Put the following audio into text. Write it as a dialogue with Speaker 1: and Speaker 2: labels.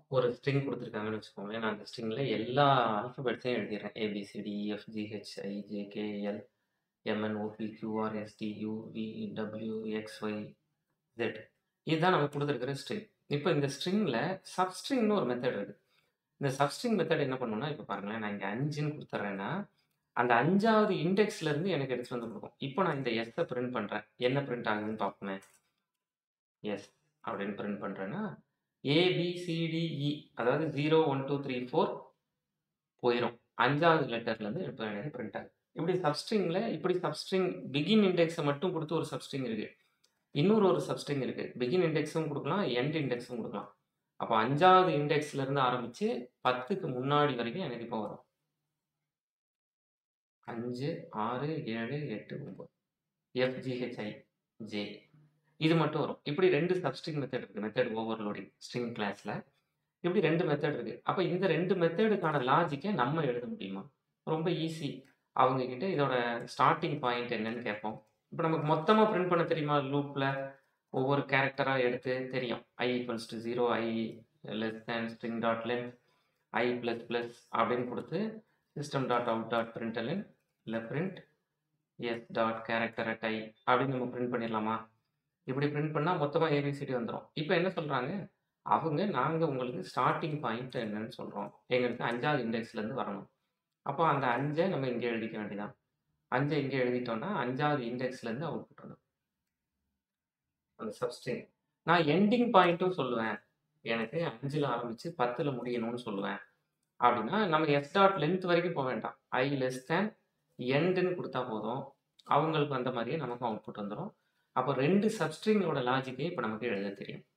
Speaker 1: ஒரு ஸ்ட்ரிங் குடுத்துருக்காங்கன்னு வச்சுக்கோங்களேன். நான் அந்த ஸ்ட்ரிங்ல எல்லா ஆல்ஃபாபெட்ஸையும் எழுதிர்றேன். A B C D, E F, G H, I, J, K, L, M N, O P, Q R, S T, U, V, W, X, Y, Z. இதுதான் நமக்கு குடுத்துருக்கிற ஸ்ட்ரிங். இப்ப இந்த ஸ்ட்ரிங்ல சப்ஸ்ட்ரிங்ன்னு ஒரு மெத்தட் இருக்கு. இந்த சப்ஸ்ட்ரிங் மெத்தட் என்ன பண்ணும்னா, இப்ப பாருங்களேன், நான் இங்க 5ன்னு குடுத்துர்றேன்னா, அந்த 5வது இண்டெக்ஸ்ல இருந்து எனக்கு எடுத்துட்டு வந்து குடுக்கும். இப்ப நான் இந்த எஸ்ஸ பிரிண்ட் பண்றேன். என்ன பிரிண்ட் ஆகுதுன்னு பார்ப்போமே. எஸ் அப்படின்னு பிரிண்ட் பண்றேன்னா, A, B, C, D, E அதாவது 0, 1, 2, 3, 4 போயிரும். 5வது லெட்டர்ல இருந்து இப்ப எனக்கு பிரிண்ட் ஆகுது. இப்படி சப்ஸ்ட்ரிங்ல இப்படி சப்ஸ்ட்ரிங் பிகின் இண்டெக்ஸ மட்டும் குடுத்து ஒரு சப்ஸ்ட்ரிங் இருக்கு. இன்னொரு ஒரு சப்ஸ்ட்ரிங் இருக்கு. பிகின் இண்டெக்ஸும் குடுக்கலாம், எண்ட் இண்டெக்ஸும் குடுக்கலாம். அப்ப 5வது இண்டெக்ஸ்ல இருந்து ஆரம்பிச்சு 10க்கு முன்னாடி வரைக்கும் எனக்கு இப்ப வரும். 5, 6, 7, 8, 9. F, G H, I, J. இது மட்டும் வரும். இப்படி 2 சப்ஸ்ட்ரிங் மெத்தட் இருக்கு. மெத்தட் ஓவர்லோடிங் ஸ்ட்ரிங் கிளாஸ்ல. இப்படி 2 மெத்தட் இருக்கு. அப்ப இந்த 2 மெத்தடுக்கான லாஜிக்க நம்ம எழுத முடியுமா? ரொம்ப ஈஸி. அவங்க கிட்ட இதோட ஸ்டார்ட்டிங் பாயிண்ட் என்னன்னு கேட்போம். இப்ப நமக்கு மொத்தமா பிரிண்ட் பண்ண தெரியுமா? லூப்ல ஒவ்வொரு கேரக்டரா எடுத்து தெரியும். i equals to 0, i less than string dot length, i plus plus அப்படின்னு குடுத்து system dot out dot println இல்ல print S dot character at i அப்படின்னு நம்ம பிரிண்ட் பண்ணிரலாமா? இப்படி பிரிண்ட் பண்ணா மொத்தமா ஏபிசிடி வந்துரும். இப்ப என்ன சொல்றாங்க? அவங்க நாங்க உங்களுக்கு ஸ்டார்ட்டிங் பாயிண்ட் என்னன்னு சொல்றோம். எங்களுக்கு 5வது இண்டெக்ஸ்ல இருந்து வரணும். அப்ப அந்த 5 நம்ம இங்க எழுதிக்க வேண்டியதுதான். 5 இங்க எழுதிட்டோம்னா 5வது இண்டெக்ஸ்ல இருந்து அவுட்புட் வந்துரும். அந்த சப்ஸ்ட்ரிங். நான் எண்டிங் பாயிண்ட்டும் சொல்லுவேன். எனக்கு 5ல ஆரம்பிச்சு 10ல முடியணும்னு சொல்லுவேன். அப்படின்னா நம்ம எஸ் டாட் லென்த் வரைக்கும் போ வேண்டாம். i லெஸ் தேன் எண்டுன்னு குடுத்தா போதும். அவங்களுக்கு வந்த மாரியே நமக்கும் அவுட்புட் வந்துரும். அப்ப 2 சப்ஸ்ட்ரிங்கோட லாஜிக்கையும் இப்ப நமக்கு எழுத தெரியும்.